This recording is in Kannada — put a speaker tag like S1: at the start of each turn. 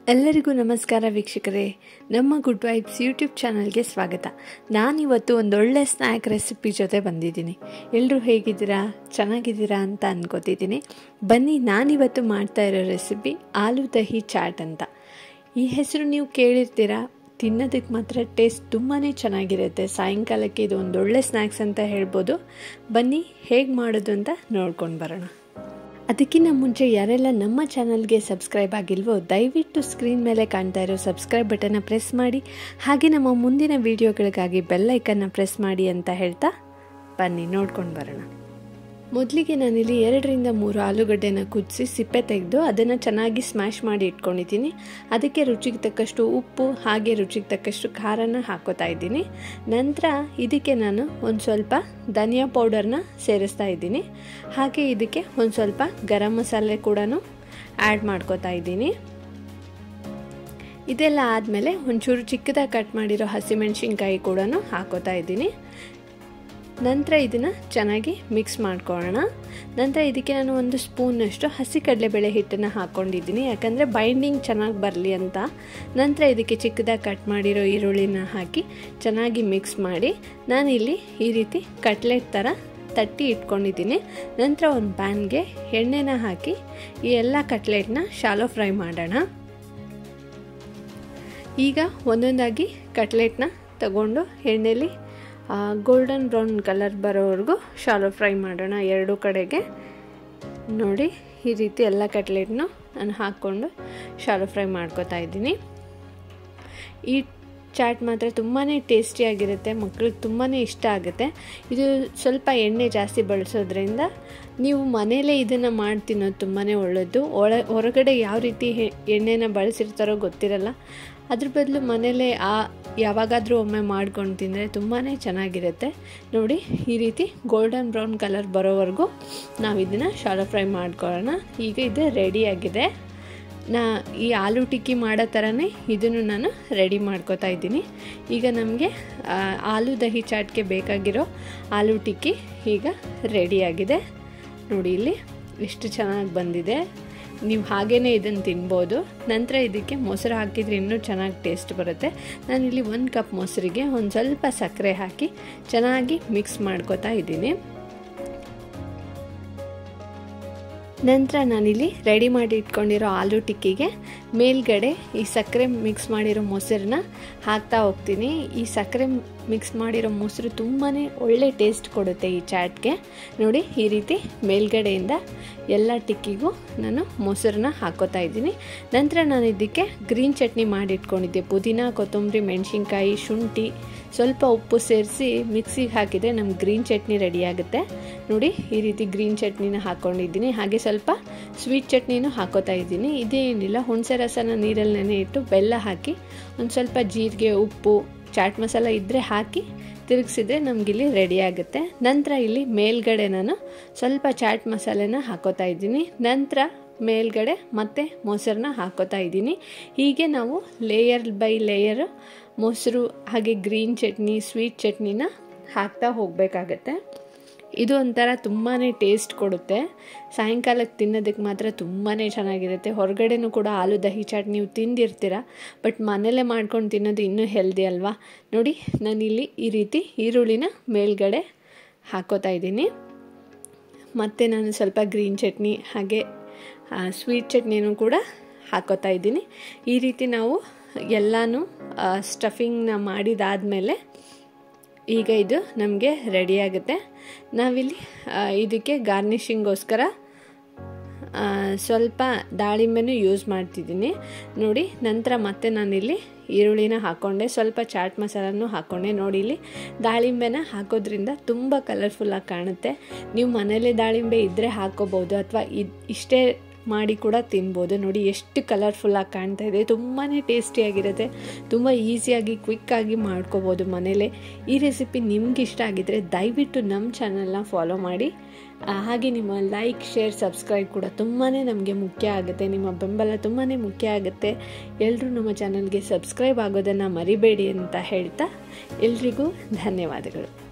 S1: ಎಲ್ಲರಿಗೂ ನಮಸ್ಕಾರ ವೀಕ್ಷಕರೇ ನಮ್ಮ ಗುಡ್ ವೈಬ್ಸ್ ಯೂಟ್ಯೂಬ್ ಚಾನಲ್ಗೆ ಸ್ವಾಗತ ನಾನಿವತ್ತು ಒಂದೊಳ್ಳೆ ಸ್ನ್ಯಾಕ್ ರೆಸಿಪಿ ಜೊತೆ ಬಂದಿದ್ದೀನಿ ಎಲ್ಲರೂ ಹೇಗಿದ್ದೀರಾ ಚೆನ್ನಾಗಿದ್ದೀರಾ ಅಂತ ಅನ್ಕೋತಿದ್ದೀನಿ ಬನ್ನಿ ನಾನಿವತ್ತು ಮಾಡ್ತಾ ಇರೋ ರೆಸಿಪಿ ಆಲೂ ದಹಿ ಚಾಟ್ ಅಂತ ಈ ಹೆಸರು ನೀವು ಕೇಳಿರ್ತೀರಾ ತಿನ್ನೋದಕ್ಕೆ ಮಾತ್ರ ಟೇಸ್ಟ್ ತುಂಬಾ ಚೆನ್ನಾಗಿರುತ್ತೆ ಸಾಯಂಕಾಲಕ್ಕೆ ಇದು ಒಂದೊಳ್ಳೆ ಸ್ನ್ಯಾಕ್ಸ್ ಅಂತ ಹೇಳ್ಬೋದು ಬನ್ನಿ ಹೇಗೆ ಮಾಡೋದು ಅಂತ ನೋಡ್ಕೊಂಡು ಬರೋಣ ಅದಕ್ಕಿಂತ ಮುಂಚೆ ಯಾರೆಲ್ಲ ನಮ್ಮ ಚಾನಲ್ಗೆ ಸಬ್ಸ್ಕ್ರೈಬ್ ಆಗಿಲ್ವೋ ದಯವಿಟ್ಟು ಸ್ಕ್ರೀನ್ ಮೇಲೆ ಕಾಣ್ತಾ ಇರೋ ಸಬ್ಸ್ಕ್ರೈಬ್ ಬಟನ್ನ ಪ್ರೆಸ್ ಮಾಡಿ ಹಾಗೆ ನಮ್ಮ ಮುಂದಿನ ವೀಡಿಯೋಗಳಿಗಾಗಿ ಬೆಲ್ಲೈಕನ್ನ ಪ್ರೆಸ್ ಮಾಡಿ ಅಂತ ಹೇಳ್ತಾ ಬನ್ನಿ ನೋಡ್ಕೊಂಡು ಬರೋಣ ಮೊದಲಿಗೆ ನಾನಿಲ್ಲಿ ಎರಡರಿಂದ ಮೂರು ಆಲೂಗಡ್ಡೆನ ಕುದಿಸಿ ಸಿಪ್ಪೆ ತೆಗೆದು ಅದನ್ನು ಚೆನ್ನಾಗಿ ಸ್ಮ್ಯಾಶ್ ಮಾಡಿ ಇಟ್ಕೊಂಡಿದ್ದೀನಿ ಅದಕ್ಕೆ ರುಚಿಗೆ ತಕ್ಕಷ್ಟು ಉಪ್ಪು ಹಾಗೆ ರುಚಿಗೆ ತಕ್ಕಷ್ಟು ಖಾರನ ಹಾಕೋತಾ ಇದ್ದೀನಿ ನಂತರ ಇದಕ್ಕೆ ನಾನು ಒಂದು ಸ್ವಲ್ಪ ಧನಿಯಾ ಪೌಡರ್ನ ಸೇರಿಸ್ತಾ ಇದ್ದೀನಿ ಹಾಗೆ ಇದಕ್ಕೆ ಒಂದು ಸ್ವಲ್ಪ ಗರಂ ಮಸಾಲೆ ಕೂಡ ಆ್ಯಡ್ ಮಾಡ್ಕೋತಾ ಇದ್ದೀನಿ ಇದೆಲ್ಲ ಆದಮೇಲೆ ಒಂಚೂರು ಚಿಕ್ಕದಾಗಿ ಕಟ್ ಮಾಡಿರೋ ಹಸಿಮೆಣ್ಸಿನ್ಕಾಯಿ ಕೂಡ ಹಾಕೋತಾ ಇದ್ದೀನಿ ನಂತರ ಇದನ್ನು ಚೆನ್ನಾಗಿ ಮಿಕ್ಸ್ ಮಾಡ್ಕೊಳ್ಳೋಣ ನಂತರ ಇದಕ್ಕೆ ನಾನು ಒಂದು ಸ್ಪೂನಷ್ಟು ಹಸಿ ಕಡಲೆಬೇಳೆ ಹಿಟ್ಟನ್ನು ಹಾಕ್ಕೊಂಡಿದ್ದೀನಿ ಯಾಕಂದರೆ ಬೈಂಡಿಂಗ್ ಚೆನ್ನಾಗಿ ಬರಲಿ ಅಂತ ನಂತರ ಇದಕ್ಕೆ ಚಿಕ್ಕದಾಗಿ ಕಟ್ ಮಾಡಿರೋ ಈರುಳ್ಳಿನ ಹಾಕಿ ಚೆನ್ನಾಗಿ ಮಿಕ್ಸ್ ಮಾಡಿ ನಾನಿಲ್ಲಿ ಈ ರೀತಿ ಕಟ್ಲೆಟ್ ಥರ ತಟ್ಟಿ ಇಟ್ಕೊಂಡಿದ್ದೀನಿ ನಂತರ ಒಂದು ಪ್ಯಾನ್ಗೆ ಎಣ್ಣೆನ ಹಾಕಿ ಈ ಎಲ್ಲ ಕಟ್ಲೆಟ್ನ ಶಾಲೋ ಫ್ರೈ ಮಾಡೋಣ ಈಗ ಒಂದೊಂದಾಗಿ ಕಟ್ಲೆಟ್ನ ತಗೊಂಡು ಎಣ್ಣೆಲಿ ಗೋಲ್ಡನ್ ಬ್ರೌನ್ ಕಲರ್ ಬರೋವರೆಗೂ ಶಾಲೋ ಫ್ರೈ ಮಾಡೋಣ ಎರಡು ಕಡೆಗೆ ನೋಡಿ ಈ ರೀತಿ ಎಲ್ಲ ಕಟ್ಲೆಟ್ನು ನಾನು ಹಾಕ್ಕೊಂಡು ಶಾಲೋ ಫ್ರೈ ಮಾಡ್ಕೋತಾ ಇದ್ದೀನಿ ಈ ಚಾಟ್ ಮಾತ್ರ ತುಂಬಾ ಟೇಸ್ಟಿಯಾಗಿರುತ್ತೆ ಮಕ್ಳಿಗೆ ತುಂಬಾ ಇಷ್ಟ ಆಗುತ್ತೆ ಇದು ಸ್ವಲ್ಪ ಎಣ್ಣೆ ಜಾಸ್ತಿ ಬಳಸೋದ್ರಿಂದ ನೀವು ಮನೇಲೇ ಇದನ್ನು ಮಾಡಿ ತಿನ್ನೋದು ತುಂಬಾ ಒಳ್ಳೆಯದು ಒಳ ಹೊರಗಡೆ ಯಾವ ರೀತಿ ಎಣ್ಣೆನ ಬಳಸಿರ್ತಾರೋ ಗೊತ್ತಿರಲ್ಲ ಅದ್ರ ಬದಲು ಮನೇಲೇ ಆ ಯಾವಾಗಾದರೂ ಒಮ್ಮೆ ಮಾಡ್ಕೊಂಡು ತಿಂದರೆ ತುಂಬಾ ಚೆನ್ನಾಗಿರುತ್ತೆ ನೋಡಿ ಈ ರೀತಿ ಗೋಲ್ಡನ್ ಬ್ರೌನ್ ಕಲರ್ ಬರೋವರೆಗೂ ನಾವು ಇದನ್ನು ಶಾಲೋ ಫ್ರೈ ಮಾಡ್ಕೊಳ್ಳೋಣ ಈಗ ಇದು ರೆಡಿಯಾಗಿದೆ ನಾ ಈ ಆಲೂ ಟಿಕ್ಕಿ ಮಾಡೋ ಥರನೇ ಇದನ್ನು ನಾನು ರೆಡಿ ಮಾಡ್ಕೋತಾ ಇದ್ದೀನಿ ಈಗ ನಮಗೆ ಆಲೂ ದಹಿ ಚಾಟ್ಗೆ ಬೇಕಾಗಿರೋ ಆಲೂ ಟಿಕ್ಕಿ ಈಗ ರೆಡಿಯಾಗಿದೆ ನೋಡಿ ಇಲ್ಲಿ ಎಷ್ಟು ಚೆನ್ನಾಗಿ ಬಂದಿದೆ ನೀವು ಹಾಗೇ ಇದನ್ನು ತಿನ್ಬೋದು ನಂತರ ಇದಕ್ಕೆ ಮೊಸರು ಹಾಕಿದರೆ ಇನ್ನೂ ಚೆನ್ನಾಗಿ ಟೇಸ್ಟ್ ಬರುತ್ತೆ ನಾನಿಲ್ಲಿ ಒಂದು ಕಪ್ ಮೊಸರಿಗೆ ಒಂದು ಸ್ವಲ್ಪ ಸಕ್ಕರೆ ಹಾಕಿ ಚೆನ್ನಾಗಿ ಮಿಕ್ಸ್ ಮಾಡ್ಕೋತಾ ಇದ್ದೀನಿ ನಂತರ ನಾನಿಲ್ಲಿ ರೆಡಿ ಮಾಡಿ ಇಟ್ಕೊಂಡಿರೋ ಆಲೂ ಟಿಕ್ಕಿಗೆ ಮೇಲ್ಗಡೆ ಈ ಸಕ್ಕರೆ ಮಿಕ್ಸ್ ಮಾಡಿರೋ ಮೊಸರನ್ನ ಹಾಕ್ತಾ ಹೋಗ್ತೀನಿ ಈ ಸಕ್ಕರೆ ಮಿಕ್ಸ್ ಮಾಡಿರೋ ಮೊಸರು ತುಂಬಾ ಒಳ್ಳೆ ಟೇಸ್ಟ್ ಕೊಡುತ್ತೆ ಈ ಚಾಟ್ಗೆ ನೋಡಿ ಈ ರೀತಿ ಮೇಲ್ಗಡೆಯಿಂದ ಎಲ್ಲ ಟಿಕ್ಕಿಗೂ ನಾನು ಮೊಸರನ್ನ ಹಾಕೋತಾ ಇದ್ದೀನಿ ನಂತರ ನಾನು ಇದಕ್ಕೆ ಗ್ರೀನ್ ಚಟ್ನಿ ಮಾಡಿಟ್ಕೊಂಡಿದ್ದೆ ಪುದೀನ ಕೊತ್ತಂಬರಿ ಮೆಣಸಿನ್ಕಾಯಿ ಶುಂಠಿ ಸ್ವಲ್ಪ ಉಪ್ಪು ಸೇರಿಸಿ ಮಿಕ್ಸಿಗೆ ಹಾಕಿದರೆ ನಮ್ಗೆ ಗ್ರೀನ್ ಚಟ್ನಿ ರೆಡಿ ಆಗುತ್ತೆ ನೋಡಿ ಈ ರೀತಿ ಗ್ರೀನ್ ಚಟ್ನಿನ ಹಾಕ್ಕೊಂಡಿದ್ದೀನಿ ಹಾಗೆ ಸ್ವಲ್ಪ ಸ್ವೀಟ್ ಚಟ್ನಿನೂ ಹಾಕೋತಾ ಇದ್ದೀನಿ ಇದೇನಿಲ್ಲ ಹುಣಸೆ ರಸನ ನೀರಲ್ಲಿ ನೆನೆ ಇಟ್ಟು ಬೆಲ್ಲ ಹಾಕಿ ಒಂದು ಸ್ವಲ್ಪ ಜೀರಿಗೆ ಉಪ್ಪು ಚಾಟ್ ಮಸಾಲ ಇದ್ದರೆ ಹಾಕಿ ತಿರುಗಿಸಿದ್ರೆ ನಮಗಿಲ್ಲಿ ರೆಡಿ ಆಗುತ್ತೆ ನಂತರ ಇಲ್ಲಿ ಮೇಲ್ಗಡೆ ನಾನು ಸ್ವಲ್ಪ ಚಾಟ್ ಮಸಾಲೆನ ಹಾಕೋತಾ ಇದ್ದೀನಿ ನಂತರ ಮೇಲ್ಗಡೆ ಮತ್ತೆ ಮೊಸರನ್ನ ಹಾಕೋತಾ ಇದ್ದೀನಿ ಹೀಗೆ ನಾವು ಲೇಯರ್ ಬೈ ಲೇಯರ್ ಮೊಸರು ಹಾಗೆ ಗ್ರೀನ್ ಚಟ್ನಿ ಸ್ವೀಟ್ ಚಟ್ನಿನ ಹಾಕ್ತಾ ಹೋಗಬೇಕಾಗತ್ತೆ ಇದು ಒಂಥರ ತುಂಬಾ ಟೇಸ್ಟ್ ಕೊಡುತ್ತೆ ಸಾಯಂಕಾಲಕ್ಕೆ ತಿನ್ನೋದಕ್ಕೆ ಮಾತ್ರ ತುಂಬಾ ಚೆನ್ನಾಗಿರುತ್ತೆ ಹೊರಗಡೆನೂ ಕೂಡ ಆಲೂ ದಹಿ ಚಾಟ್ ನೀವು ತಿಂದಿರ್ತೀರ ಬಟ್ ಮನೇಲೇ ಮಾಡ್ಕೊಂಡು ತಿನ್ನೋದು ಇನ್ನೂ ಹೆಲ್ದಿ ಅಲ್ವಾ ನೋಡಿ ನಾನಿಲ್ಲಿ ಈ ರೀತಿ ಈರುಳ್ಳಿನ ಮೇಲ್ಗಡೆ ಹಾಕೋತಾ ಇದ್ದೀನಿ ಮತ್ತು ನಾನು ಸ್ವಲ್ಪ ಗ್ರೀನ್ ಚಟ್ನಿ ಹಾಗೆ ಸ್ವೀಟ್ ಚಟ್ನಿನೂ ಕೂಡ ಹಾಕೋತಾ ಇದ್ದೀನಿ ಈ ರೀತಿ ನಾವು ಎಲ್ಲನೂ ಸ್ಟಫಿಂಗ್ನ ಮಾಡಿದಾದಮೇಲೆ ಈಗ ಇದು ನಮಗೆ ರೆಡಿಯಾಗುತ್ತೆ ನಾವಿಲ್ಲಿ ಇದಕ್ಕೆ ಗಾರ್ನಿಷಿಂಗೋಸ್ಕರ ಸ್ವಲ್ಪ ದಾಳಿಂಬೆನೂ ಯೂಸ್ ಮಾಡ್ತಿದ್ದೀನಿ ನೋಡಿ ನಂತರ ಮತ್ತೆ ನಾನಿಲ್ಲಿ ಈರುಳ್ಳಿನ ಹಾಕ್ಕೊಂಡೆ ಸ್ವಲ್ಪ ಚಾಟ್ ಮಸಾಲನೂ ಹಾಕ್ಕೊಂಡೆ ನೋಡಿ ಇಲ್ಲಿ ದಾಳಿಂಬೆನ ಹಾಕೋದ್ರಿಂದ ತುಂಬ ಕಲರ್ಫುಲ್ಲಾಗಿ ಕಾಣುತ್ತೆ ನೀವು ಮನೇಲೇ ದಾಳಿಂಬೆ ಇದ್ದರೆ ಹಾಕೋಬೋದು ಅಥವಾ ಇದು ಇಷ್ಟೇ ಮಾಡಿ ಕೂಡ ತಿನ್ಬೋದು ನೋಡಿ ಎಷ್ಟು ಕಲರ್ಫುಲ್ಲಾಗಿ ಕಾಣ್ತಾ ಇದೆ ತುಂಬಾ ಟೇಸ್ಟಿಯಾಗಿರುತ್ತೆ ತುಂಬ ಈಸಿಯಾಗಿ ಕ್ವಿಕ್ಕಾಗಿ ಮಾಡ್ಕೋಬೋದು ಮನೇಲೆ ಈ ರೆಸಿಪಿ ನಿಮ್ಗೆ ಇಷ್ಟ ಆಗಿದ್ದರೆ ದಯವಿಟ್ಟು ನಮ್ಮ ಚಾನಲ್ನ ಫಾಲೋ ಮಾಡಿ ಹಾಗೆ ನಿಮ್ಮ ಲೈಕ್ ಶೇರ್ ಸಬ್ಸ್ಕ್ರೈಬ್ ಕೂಡ ತುಂಬಾ ನಮಗೆ ಮುಖ್ಯ ಆಗುತ್ತೆ ನಿಮ್ಮ ಬೆಂಬಲ ತುಂಬಾ ಮುಖ್ಯ ಆಗುತ್ತೆ ಎಲ್ಲರೂ ನಮ್ಮ ಚಾನಲ್ಗೆ ಸಬ್ಸ್ಕ್ರೈಬ್ ಆಗೋದನ್ನು ಮರಿಬೇಡಿ ಅಂತ ಹೇಳ್ತಾ ಎಲ್ರಿಗೂ ಧನ್ಯವಾದಗಳು